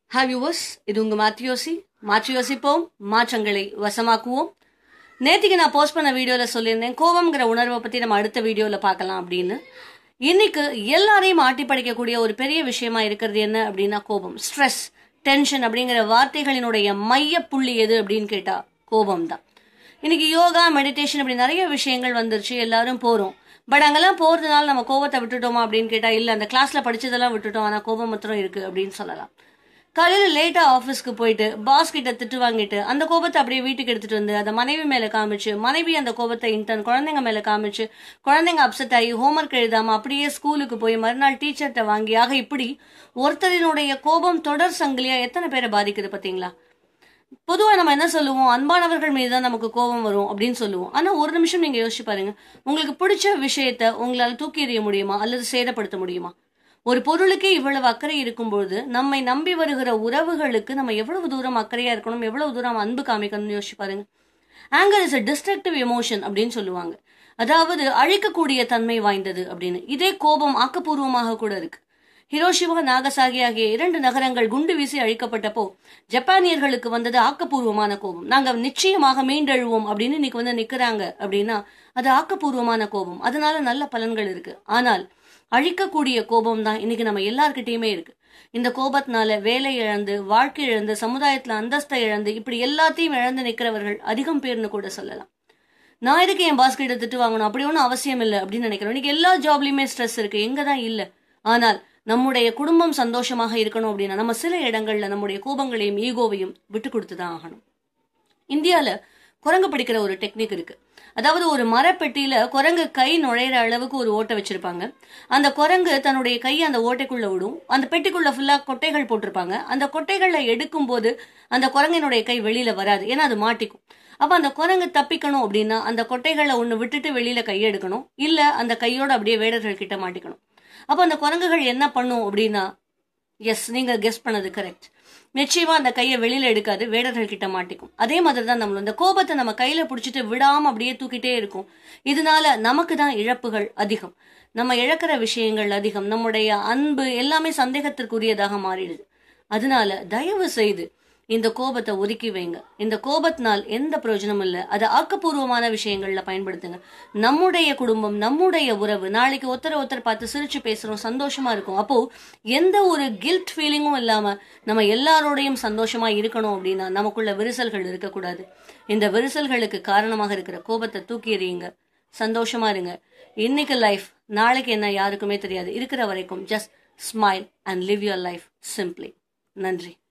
have viewers இது உங்க மாத்தியோசி மாற்றி யோசிப்போம் மாற்றங்களை வசமாக்குவோம் நேத்திக்கு நான் போஸ்ட் பண்ண வீடியோல சொல்லியிருந்தேன் கோபம்ங்கிற உணர்வை பத்தி நம்ம அடுத்த வீடியோல பார்க்கலாம் அப்படின்னு இன்னைக்கு எல்லாரையும் ஆட்டி படைக்கக்கூடிய ஒரு பெரிய விஷயமா இருக்கிறது என்ன அப்படின்னா கோபம் ஸ்ட்ரெஸ் டென்ஷன் அப்படிங்கிற வார்த்தைகளினுடைய மைய புள்ளி எது அப்படின்னு கேட்டா கோபம் தான் இன்னைக்கு யோகா மெடிடேஷன் அப்படி நிறைய விஷயங்கள் வந்துருச்சு எல்லாரும் போறோம் பட் அங்கெல்லாம் போறதுனால நம்ம கோபத்தை விட்டுட்டோமா அப்படின்னு கேட்டா இல்ல அந்த கிளாஸ்ல படிச்சதெல்லாம் விட்டுட்டோம் ஆனா கோபம் மாத்திரம் இருக்கு அப்படின்னு சொல்லலாம் காலையில லேட்டா ஆஃபீஸ்க்கு போயிட்டு பாஸ் கிட்ட திட்டு வாங்கிட்டு அந்த கோபத்தை அப்படியே வீட்டுக்கு எடுத்துட்டு வந்து அந்த மனைவி மேல காமிச்சு மனைவி அந்த கோபத்தை இன்டர்ன் குழந்தைங்க மேல காமிச்சு குழந்தைங்க அப்செட் ஆகி ஹோம்ஒர்க் எழுதாம அப்படியே ஸ்கூலுக்கு போய் மறுநாள் டீச்சர்கிட்ட வாங்கி ஆக இப்படி ஒருத்தரினுடைய கோபம் தொடர் சங்கிலியா எத்தனை பேரை பாதிக்குது பாத்தீங்களா பொதுவா நம்ம என்ன சொல்லுவோம் அன்பானவர்கள் மீது தான் நமக்கு கோபம் வரும் அப்படின்னு சொல்லுவோம் ஆனா ஒரு நிமிஷம் நீங்க யோசிச்சு பாருங்க உங்களுக்கு பிடிச்ச விஷயத்த உங்களால தூக்கி எறிய முடியுமா அல்லது சேதப்படுத்த முடியுமா ஒரு பொருளுக்கே இவ்வளவு அக்கறை இருக்கும்போது நம்மை நம்பி வருகிற உறவுகளுக்கு நம்ம எவ்வளவு தூரம் அக்கறையா இருக்கணும் எவ்வளவு தூரம் அன்பு காமிக்கணும்னு யோசிச்சு பாருங்க anger is a destructive emotion அப்படின்னு சொல்லுவாங்க அதாவது அழிக்கக்கூடிய தன்மை வாய்ந்தது அப்படின்னு இதே கோபம் ஆக்கப்பூர்வமாக கூட இருக்கு ஹிரோஷிமா நாகசாகி ஆகிய இரண்டு நகரங்கள் குண்டு வீசி அழிக்கப்பட்டப்போ ஜப்பானியர்களுக்கு வந்தது ஆக்கப்பூர்வமான கோபம் நாங்க நிச்சயமாக மீண்டெழுவோம் அப்படின்னு இன்னைக்கு வந்து நிக்கிறாங்க அப்படின்னா அது ஆக்கப்பூர்வமான கோபம் அதனால நல்ல பலன்கள் இருக்கு ஆனால் அழிக்கக்கூடிய கோபம் தான் இன்னைக்கு நம்ம எல்லார்கிட்டயுமே இருக்கு இந்த கோபத்தினால வேலை இழந்து வாழ்க்கை இழந்து சமுதாயத்துல அந்தஸ்தை இழந்து இப்படி எல்லாத்தையும் இழந்து நிக்கிறவர்கள் அதிகம் பேர்னு கூட சொல்லலாம் நான் எதுக்கு என் பாஸ் கிட்ட திட்டு வாங்கணும் அப்படி ஒன்றும் அவசியம் இல்லை அப்படின்னு நினைக்கிறேன் இன்னைக்கு எல்லா ஜாப்லயுமே ஸ்ட்ரெஸ் இருக்கு எங்க தான் இல்லை ஆனால் நம்முடைய குடும்பம் சந்தோஷமாக இருக்கணும் அப்படின்னா நம்ம சில இடங்கள்ல நம்முடைய கோபங்களையும் ஈகோவையும் விட்டு கொடுத்து தான் ஆகணும் இந்தியால குரங்கு பிடிக்கிற ஒரு டெக்னிக் இருக்கு அதாவது ஒரு மரப்பெட்டியில குரங்கு கை நுழையிற அளவுக்கு ஒரு ஓட்டை வச்சிருப்பாங்க அந்த குரங்கு தன்னுடைய கையை அந்த ஓட்டைக்குள்ள விடும் அந்த பெட்டிக்குள்ள ஃபுல்லா கொட்டைகள் போட்டிருப்பாங்க அந்த கொட்டைகளை எடுக்கும் போது அந்த குரங்கினுடைய கை வெளியில வராது ஏன்னா அது மாட்டிக்கும் அப்ப அந்த குரங்கு தப்பிக்கணும் அப்படின்னா அந்த கொட்டைகளை ஒண்ணு விட்டுட்டு வெளியில கையை எடுக்கணும் இல்ல அந்த கையோட அப்படியே வேடர்கள் கிட்ட மாட்டிக்கணும் அப்ப அந்த குரங்குகள் என்ன பண்ணும் அப்படின்னா எஸ் நீங்க கெஸ் பண்ணது கரெக்ட் நிச்சயமா அந்த கையை வெளியில எடுக்காது வேடர்கள் கிட்ட மாட்டிக்கும் அதே மாதிரி தான் நம்மளும் இந்த கோபத்தை நம்ம கையில பிடிச்சிட்டு விடாம அப்படியே தூக்கிட்டே இருக்கும் இதனால நமக்கு தான் இழப்புகள் அதிகம் நம்ம இழக்கிற விஷயங்கள் அதிகம் நம்முடைய அன்பு எல்லாமே சந்தேகத்திற்குரியதாக மாறிடுது அதனால தயவு செய்து இந்த கோபத்தை ஒதுக்கி வைங்க இந்த கோபத்தினால் எந்த பிரயோஜனமும் இல்லை அதை ஆக்கப்பூர்வமான விஷயங்கள்ல பயன்படுத்துங்க நம்முடைய குடும்பம் நம்முடைய உறவு நாளைக்கு ஒருத்தரை ஒருத்தர் பார்த்து சிரிச்சு பேசுறோம் சந்தோஷமா இருக்கும் அப்போ எந்த ஒரு கில்ட் ஃபீலிங்கும் இல்லாம நம்ம எல்லாரோடையும் சந்தோஷமா இருக்கணும் அப்படின்னா நமக்குள்ள விரிசல்கள் இருக்கக்கூடாது இந்த விரிசல்களுக்கு காரணமாக இருக்கிற கோபத்தை தூக்கி எறியுங்க சந்தோஷமா இருங்க இன்னைக்கு லைஃப் நாளைக்கு என்ன யாருக்குமே தெரியாது இருக்கிற வரைக்கும் just smile and live your life simply நன்றி